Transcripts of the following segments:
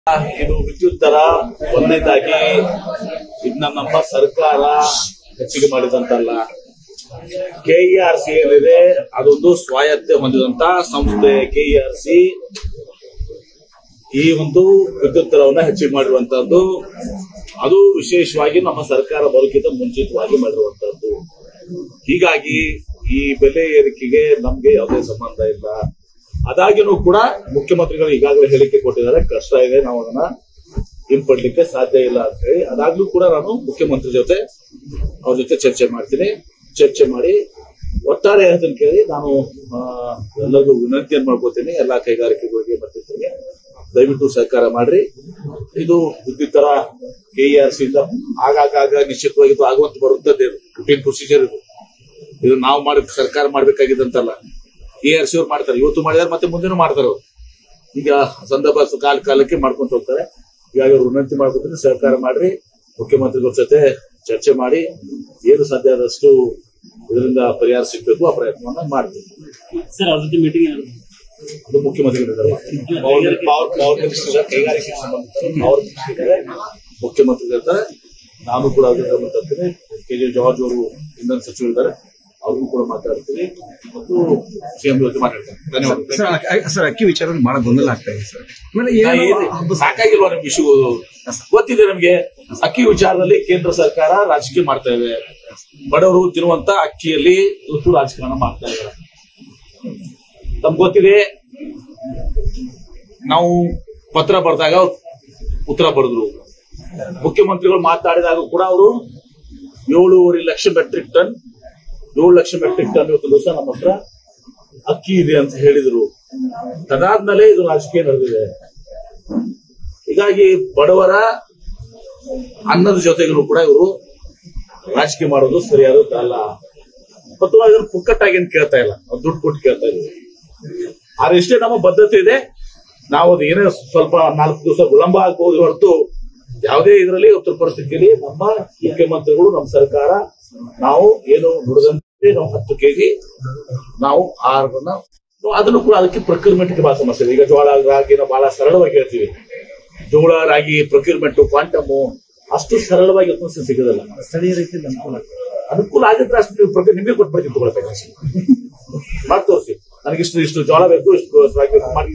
ಇದು ವಿದ್ಯುತ್ ದರ ಒಂದನೇದಾಗಿ ಇದನ್ನ ನಮ್ಮ ಸರ್ಕಾರ ಹೆಚ್ಚಿಗೆ ಮಾಡಿದಂತಲ್ಲ ಕೆಇಆರ್ ಸಿ ಏನಿದೆ ಅದೊಂದು ಸ್ವಾಯತ್ತೆ ಹೊಂದಿದಂತ ಸಂಸ್ಥೆ ಕೆಇಆರ್ ಸಿ ಈ ಒಂದು ವಿದ್ಯುತ್ ದರವನ್ನ ಹೆಚ್ಚಿಗೆ ಮಾಡಿರುವಂತಹದ್ದು ಅದು ವಿಶೇಷವಾಗಿ ನಮ್ಮ ಸರ್ಕಾರ ಬರೋಕ್ಕಿಂತ ಮುಂಚಿತವಾಗಿ ಮಾಡಿರುವಂತಹದ್ದು ಹೀಗಾಗಿ ಈ ಬೆಲೆ ಏರಿಕೆಗೆ ನಮ್ಗೆ ಯಾವುದೇ ಸಂಬಂಧ ಇಲ್ಲ ಅದಾಗಿನೂ ಕೂಡ ಮುಖ್ಯಮಂತ್ರಿಗಳು ಈಗಾಗಲೇ ಹೇಳಿಕೆ ಕೊಟ್ಟಿದ್ದಾರೆ ಕಷ್ಟ ಇದೆ ನಾವು ಅದನ್ನ ಹಿಂಪಡ್ಲಿಕ್ಕೆ ಸಾಧ್ಯ ಇಲ್ಲ ಅಂತ ಹೇಳಿ ಅದಾಗ್ಲೂ ಕೂಡ ನಾನು ಮುಖ್ಯಮಂತ್ರಿ ಜೊತೆ ಅವ್ರ ಜೊತೆ ಚರ್ಚೆ ಮಾಡ್ತೀನಿ ಚರ್ಚೆ ಮಾಡಿ ಒಟ್ಟಾರೆ ಅದನ್ನ ಕೇಳಿ ನಾನು ಆ, ಎಲ್ಲರಿಗೂ ವಿನಂತಿಯನ್ನು ಮಾಡ್ಕೋತೀನಿ ಎಲ್ಲಾ ಕೈಗಾರಿಕೆಗಳಿಗೆ ಬರ್ತಿರ್ತೀನಿ ದಯವಿಟ್ಟು ಸಹಕಾರ ಮಾಡ್ರಿ ಇದು ವಿದ್ಯುತ್ ತರ ಕೆಇಆರ್ ಸಿ ಇಂದ ಆಗಾಗ ನಿಶ್ಚಿತವಾಗಿ ಇದು ಆಗುವಂತ ಬರುತ್ತದೆ ರುಟೀನ್ ಪ್ರೊಸೀಜರ್ ಇದು ಇದು ನಾವು ಮಾಡಿ ಸರ್ಕಾರ ಮಾಡ್ಬೇಕಾಗಿದ್ದಂತಲ್ಲ ಕೆ ಆರ್ ಸಿ ಅವ್ರು ಮಾಡ್ತಾರೆ ಇವತ್ತು ಮಾಡಿದಾರೆ ಮತ್ತೆ ಮುಂದೆನೂ ಮಾಡ್ತಾರೆ ಅವ್ರು ಈಗ ಸಂದರ್ಭ ಕಾಲ ಕಾಲಕ್ಕೆ ಮಾಡ್ಕೊಂತ ಹೋಗ್ತಾರೆ ಹೀಗಾಗಿ ಅವ್ರು ವಿನಂತಿ ಮಾಡ್ಕೊತೀನಿ ಸಹಕಾರ ಮಾಡ್ರಿ ಮುಖ್ಯಮಂತ್ರಿಗಳ ಜೊತೆ ಚರ್ಚೆ ಮಾಡಿ ಏನು ಸಾಧ್ಯ ಆದಷ್ಟು ಇದರಿಂದ ಪರಿಹಾರ ಸಿಗ್ಬೇಕು ಆ ಪ್ರಯತ್ನವನ್ನ ಮಾಡ್ತೀವಿ ಸರ್ ಅವ್ರ ಜೊತೆ ಮೀಟಿಂಗ್ ಅದು ಮುಖ್ಯಮಂತ್ರಿಗಳಿದ್ದಾರೆ ಪವರ್ ಪವರ್ ಪವರ್ ಮಿನಿಸ್ಟರ್ ಕೈಗಾರಿಕೆಗೆ ಸಂಬಂಧಿಸಿದ ಪವರ್ ಮಿನಿಸ್ಟರ್ ಇದ್ದಾರೆ ಮುಖ್ಯಮಂತ್ರಿಗಳಿರ್ತಾರೆ ನಾನು ಕೂಡ ಅದ್ರ ಗಮನ ತರ್ತೀನಿ ಕೆ ಜೆ ಜಾರ್ಜ್ ಅವರು ಇಂಧನ ಸಚಿವರಿದ್ದಾರೆ ಅವ್ರಿಗೂ ಕೂಡ ಮಾತಾಡ್ತೀನಿ ಮತ್ತು ಸಿಎಂ ಜೊತೆ ಮಾತಾಡ್ತೀನಿ ಧನ್ಯವಾದ ಸರ್ ಅ- ಸರ್ ಅಕ್ಕಿ ವಿಚಾರದಲ್ಲಿ ಬಹಳ ಗೊಂದಲ ಆಗ್ತಾ ಇದೆ ಸರ್ ಆಮೇಲೆ ನಾ ಏನು ಏನು- ಹಬ್ಬ- ಸಾಕಾಗಿಲ್ವಾ ನಿಮ್ಗೆ ಇಶ್ಯೂ ಗೊತ್ತಿದೆ ನಮ್ಗೆ ಅಕ್ಕಿ ವಿಚಾರದಲ್ಲಿ ಕೇಂದ್ರ ಸರ್ಕಾರ ರಾಜಕೀಯ ಮಾಡ್ತಾ ಇದೆ ಬಡವರು ತಿನ್ನುವಂತ ಅಕ್ಕಿಯಲ್ಲಿ ಇವತ್ತು ರಾಜಕಾರಣ ಮಾಡ್ತಾ ಇದ್ದಾರೆ ನಮ್ಗೆ ಗೊತ್ತಿದೆ ನಾವು ಪತ್ರ ಬರೆದಾಗ ಉತ್ತರ ಬರೆದ್ರು ಮುಖ್ಯಮಂತ್ರಿಗಳು ಮಾತಾಡಿದಾಗ ಕೂಡ ಅವರು ಏಳೂವರೆ ಲಕ್ಷ ಮೆಟ್ರಿಕ್ ಟನ್ ಏಳು ಲಕ್ಷ ಮೆಟ್ರಿಕ್ ಟನ್ ಇವತ್ತು ದಿವಸ ನಮ್ಮ ಹತ್ರ ಅಕ್ಕಿ ಇದೆ ಅಂತ ಹೇಳಿದ್ರು ತದಾದ್ಮೇಲೆ ಇದು ರಾಜಕೀಯ ನಡೆದಿದೆ ಹೀಗಾಗಿ ಬಡವರ ಅನ್ನದ ಜೊತೆಗೂ ಕೂಡ ಇವರು ರಾಜಕೀಯ ಮಾಡೋದು ಸರಿಯಾದದ್ದಲ್ಲ ಮತ್ತು ಅದನ್ನು ಪುಕ್ಕಟ್ಟಾಗಿ ಏನ್ ಕೇಳ್ತಾ ಇಲ್ಲ ಅವ್ರು ದುಡ್ಡು ಕೊಟ್ಟು ಕೇಳ್ತಾ ಇದ್ದೀವಿ ಆದ್ರೆ ಇಷ್ಟೇ ನಮ್ಮ ಬದ್ಧತೆ ಇದೆ ನಾವು ಅದು ಏನೇ ಸ್ವಲ್ಪ ನಾಲ್ಕು ದಿವಸ ವಿಳಂಬ ಆಗ್ಬಹುದು ಹೊರತು ಯಾವುದೇ ಇದರಲ್ಲಿ ಉತ್ತರ ಪರಿಸ್ಥಿತಿಯಲ್ಲಿ ನಮ್ಮ ಮುಖ್ಯಮಂತ್ರಿಗಳು ನಮ್ಮ ಸರ್ಕಾರ ನಾವು ಏನು ನುಡಿದಂತೆ ನಾವು ಹತ್ತು ಕೆಜಿ ನಾವು ಆಹಾರವನ್ನ ಅದನ್ನು ಕೂಡ ಅದಕ್ಕೆ ಪ್ರಕ್ಯೂರ್ಮೆಂಟ್ ಬಹಳ ಸಮಸ್ಯೆ ಇದೆ ಈಗ ಜೋಳ ರಾಗಿ ನಾವು ಬಹಳ ಸರಳವಾಗಿ ಹೇಳ್ತೀವಿ ಜೋಳ ರಾಗಿ ಪ್ರಕ್ಯೂರ್ಮೆಂಟ್ ಕ್ವಾಂಟಮ್ ಅಷ್ಟು ಸರಳವಾಗಿ ಇವತ್ತು ಸಿಗೋದಿಲ್ಲ ಸ್ಥಳೀಯ ರೀತಿಯಲ್ಲಿ ಅನುಕೂಲ ಅನುಕೂಲ ಆಗಿದ್ರೆ ಅಷ್ಟು ನೀವು ಪ್ರತಿ ನಿಮಗೆ ಕೊಟ್ಬಿಡ್ತೀನಿ ತಗೊಳ್ಬೇಕಾಗಿ ಮಾಡಿ ತೋರಿಸಿ ನನಗೆ ಇಷ್ಟು ಇಷ್ಟು ಜೋಳ ಬೇಕು ಇಷ್ಟು ರಾಗಿ ಬೇಕು ಮಾಡಿ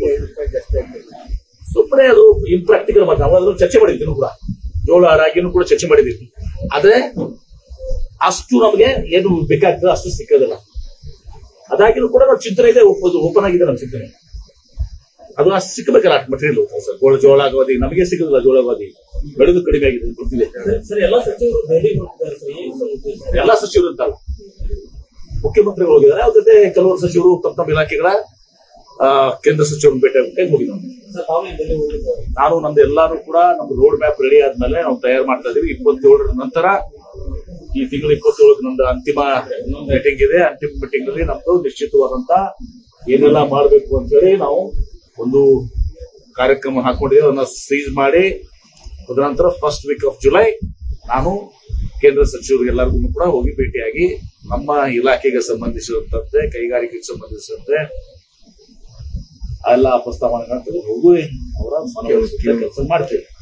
ಸುಮ್ಮನೆ ಅದು ಇಂಪ್ರಾಕ್ಟಿಕಲ್ ಮಾತ್ರ ನಾವು ಅದನ್ನು ಚರ್ಚೆ ಮಾಡಿದ್ದೀವಿ ಕೂಡ ಜೋಳ ರಾಗಿನೂ ಕೂಡ ಚರ್ಚೆ ಮಾಡಿದ್ದೀವಿ ಆದ್ರೆ ಅಷ್ಟು ನಮಗೆ ಏನು ಬೇಕಾಗ್ತದೆ ಅಷ್ಟು ಸಿಕ್ಕೋದಿಲ್ಲ ಅದಾಗಿನೂ ಕೂಡ ನಾವು ಚಿಂತನೆ ಇದೆ ಓಪನ್ ಆಗಿದೆ ನಮ್ಮ ಚಿಂತನೆ ಅದು ಅಷ್ಟು ಸಿಕ್ಕಬೇಕಲ್ಲ ಅಷ್ಟು ಮಟೀರಿಯಲ್ ಸರ್ ಗೋಳ ಜೋಳ ಗೋಧಿ ನಮಗೆ ಸಿಗೋದಿಲ್ಲ ಜೋಳ ಗೋಧಿ ಬೆಳೆದು ಕಡಿಮೆ ಆಗಿದೆ ಗೊತ್ತಿದೆ ಸರ್ ಎಲ್ಲ ಸಚಿವರು ದೆಹಲಿಗೆ ಹೋಗ್ತಿದ್ದಾರೆ ಸರ್ ಏನು ಸರ್ ಉದ್ದೇಶ? ಎಲ್ಲ ಸಚಿವರು ಅಂತಲ್ಲ ಮುಖ್ಯಮಂತ್ರಿಗಳು ಹೋಗಿದ್ದಾರೆ ಅವ್ರ ಜೊತೆ ಕೆಲವರು ಸಚಿವರು ತಮ್ಮ ತಮ್ಮ ಇಲಾಖೆಗಳ ಆ, ಕೇಂದ್ರ ಸಚಿವರನ್ನು ಭೇಟಿ ಆಗಕ್ಕೆ ಹೋಗಿದ್ದಾರೆ ಸರ್ ತಾವೇ ದೆಹಲಿ ಹೋಗಿದ್ದಾರೆ ನಾನು ನಮ್ದು ಎಲ್ಲಾನು ಕೂಡ ನಮ್ದು ರೋಡ್ ಮ್ಯಾಪ್ ರೆಡಿ ಆದ್ಮೇಲೆ ನಾವು ತಯಾರು ಮಾಡ್ತಾ ಇದೀವಿ ಇಪ್ಪತ್ತೇಳರ ನಂತರ ಈ ತಿಂಗಳು ಇಪ್ಪತ್ತೇಳಕ್ಕೆ ನಮ್ದು ಅಂತಿಮ ಮೀಟಿಂಗ್ ಇದೆ ಅಂತಿಮ ಮೀಟಿಂಗ್ ಅಲ್ಲಿ ನಮ್ದು ನಿಶ್ಚಿತವಾದಂತ ಏನೆಲ್ಲ ಮಾಡಬೇಕು ಅಂತ ಹೇಳಿ ನಾವು ಒಂದು ಕಾರ್ಯಕ್ರಮ ಹಾಕೊಂಡಿದ್ದೀವಿ ಅದನ್ನ ಸೀಸ್ ಮಾಡಿ ತದನಂತರ ಫಸ್ಟ್ ವೀಕ್ ಆಫ್ ಜುಲೈ ನಾನು ಕೇಂದ್ರ ಸಚಿವರಿಗೆಲ್ಲರಿಗೂ ಕೂಡ ಹೋಗಿ ಭೇಟಿಯಾಗಿ ನಮ್ಮ ಇಲಾಖೆಗೆ ಸಂಬಂಧಿಸಿದಂತೆ ಕೈಗಾರಿಕೆಗೆ ಸಂಬಂಧಿಸಿದಂತೆ ಎಲ್ಲ ಪ್ರಸ್ತಾವನೆಗಳನ್ನ ತೆಗೆದು ಹೋಗಿ ಅವರ ಕೆಲಸ ಮಾಡ್ತೇವೆ